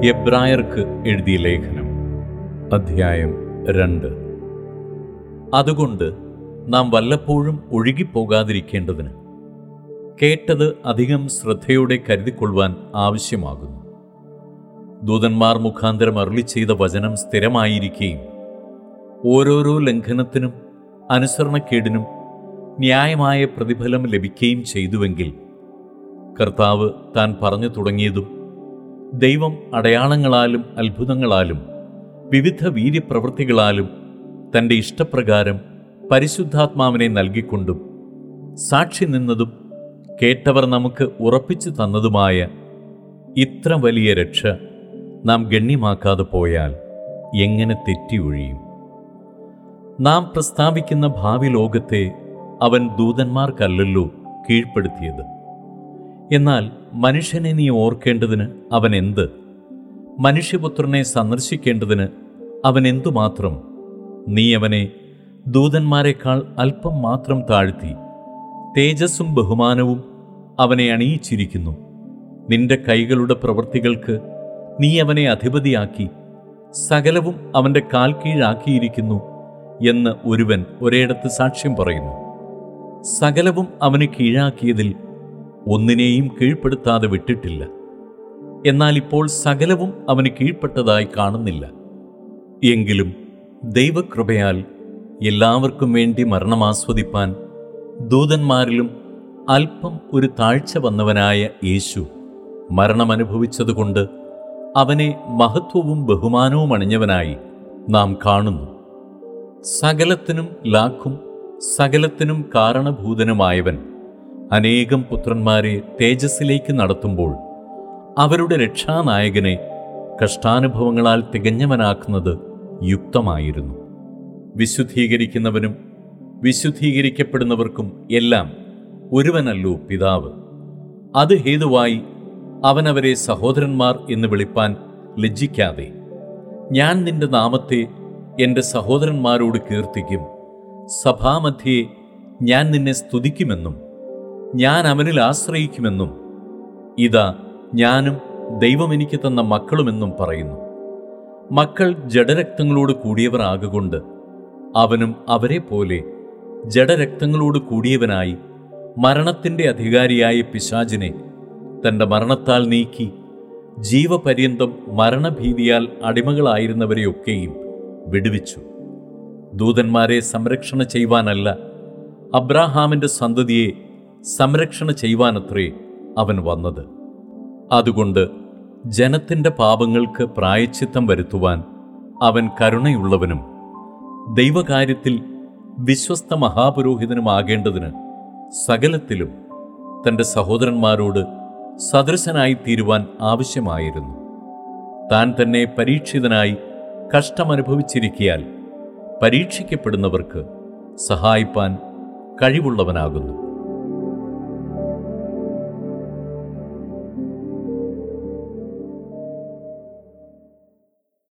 എബ്രായർക്ക് എഴുതിയ ലേഖനം അധ്യായം രണ്ട് അതുകൊണ്ട് നാം വല്ലപ്പോഴും ഒഴുകിപ്പോകാതിരിക്കേണ്ടതിന് കേട്ടത് അധികം ശ്രദ്ധയോടെ കരുതിക്കൊള്ളുവാൻ ആവശ്യമാകുന്നു ദൂതന്മാർ മുഖാന്തരം അരുളി ചെയ്ത വചനം സ്ഥിരമായിരിക്കുകയും ഓരോരോ ലംഘനത്തിനും അനുസരണക്കേടിനും ന്യായമായ പ്രതിഫലം ലഭിക്കുകയും ചെയ്തുവെങ്കിൽ കർത്താവ് താൻ പറഞ്ഞു തുടങ്ങിയതും ദൈവം അടയാളങ്ങളാലും അത്ഭുതങ്ങളാലും വിവിധ വീര്യപ്രവൃത്തികളാലും തൻ്റെ ഇഷ്ടപ്രകാരം പരിശുദ്ധാത്മാവിനെ നൽകിക്കൊണ്ടും സാക്ഷി നിന്നതും കേട്ടവർ നമുക്ക് ഉറപ്പിച്ചു തന്നതുമായ ഇത്ര വലിയ രക്ഷ നാം ഗണ്യമാക്കാതെ പോയാൽ എങ്ങനെ തെറ്റി ഒഴിയും നാം പ്രസ്താവിക്കുന്ന ഭാവി ലോകത്തെ അവൻ ദൂതന്മാർക്കല്ലല്ലോ കീഴ്പ്പെടുത്തിയത് എന്നാൽ മനുഷ്യനെ നീ ഓർക്കേണ്ടതിന് അവൻ എന്ത് മനുഷ്യപുത്രനെ സന്ദർശിക്കേണ്ടതിന് അവൻ എന്തുമാത്രം നീ അവനെ ദൂതന്മാരെക്കാൾ അല്പം മാത്രം താഴ്ത്തി തേജസ്സും ബഹുമാനവും അവനെ അണിയിച്ചിരിക്കുന്നു നിന്റെ കൈകളുടെ പ്രവൃത്തികൾക്ക് നീ അവനെ അധിപതിയാക്കി സകലവും അവൻ്റെ കാൽ കീഴാക്കിയിരിക്കുന്നു എന്ന് ഒരുവൻ ഒരിടത്ത് സാക്ഷ്യം പറയുന്നു സകലവും അവന് കീഴാക്കിയതിൽ ഒന്നിനെയും കീഴ്പ്പെടുത്താതെ വിട്ടിട്ടില്ല എന്നാൽ ഇപ്പോൾ സകലവും അവന് കീഴ്പ്പെട്ടതായി കാണുന്നില്ല എങ്കിലും ദൈവകൃപയാൽ എല്ലാവർക്കും വേണ്ടി മരണമാസ്വദിപ്പാൻ ദൂതന്മാരിലും അല്പം ഒരു താഴ്ച വന്നവനായ യേശു മരണമനുഭവിച്ചതുകൊണ്ട് അവനെ മഹത്വവും ബഹുമാനവും അണിഞ്ഞവനായി നാം കാണുന്നു സകലത്തിനും ലാഖും സകലത്തിനും കാരണഭൂതനുമായവൻ അനേകം പുത്രന്മാരെ തേജസ്സിലേക്ക് നടത്തുമ്പോൾ അവരുടെ രക്ഷാനായകനെ കഷ്ടാനുഭവങ്ങളാൽ തികഞ്ഞവനാക്കുന്നത് യുക്തമായിരുന്നു വിശുദ്ധീകരിക്കുന്നവനും വിശുദ്ധീകരിക്കപ്പെടുന്നവർക്കും എല്ലാം ഒരുവനല്ലോ പിതാവ് അത് ഹേതുവായി അവനവരെ സഹോദരന്മാർ എന്ന് വിളിപ്പാൻ ലജ്ജിക്കാതെ ഞാൻ നിന്റെ നാമത്തെ എൻ്റെ സഹോദരന്മാരോട് കീർത്തിക്കും സഭാമധ്യേ ഞാൻ നിന്നെ സ്തുതിക്കുമെന്നും ഞാൻ അവനിൽ ആശ്രയിക്കുമെന്നും ഇതാ ഞാനും ദൈവം എനിക്ക് തന്ന മക്കളുമെന്നും പറയുന്നു മക്കൾ ജഡരക്തങ്ങളോട് കൂടിയവർ ആകുകൊണ്ട് അവനും അവരെ പോലെ ജഡരക്തങ്ങളോട് കൂടിയവനായി മരണത്തിൻ്റെ അധികാരിയായ പിശാചിനെ തൻ്റെ മരണത്താൽ നീക്കി ജീവപര്യന്തം മരണഭീതിയാൽ അടിമകളായിരുന്നവരെയൊക്കെയും വിടുവിച്ചു ദൂതന്മാരെ സംരക്ഷണ ചെയ്യുവാനല്ല അബ്രാഹാമിൻ്റെ സന്തതിയെ സംരക്ഷണ ചെയ്യുവാനത്രേ അവൻ വന്നത് അതുകൊണ്ട് ജനത്തിൻ്റെ പാപങ്ങൾക്ക് പ്രായച്ചിത്തം വരുത്തുവാൻ അവൻ കരുണയുള്ളവനും ദൈവകാര്യത്തിൽ വിശ്വസ്ത മഹാപുരോഹിതനുമാകേണ്ടതിന് സകലത്തിലും തൻ്റെ സഹോദരന്മാരോട് സദൃശനായി തീരുവാൻ ആവശ്യമായിരുന്നു താൻ തന്നെ പരീക്ഷിതനായി കഷ്ടമനുഭവിച്ചിരിക്കിയാൽ പരീക്ഷിക്കപ്പെടുന്നവർക്ക് സഹായിപ്പാൻ കഴിവുള്ളവനാകുന്നു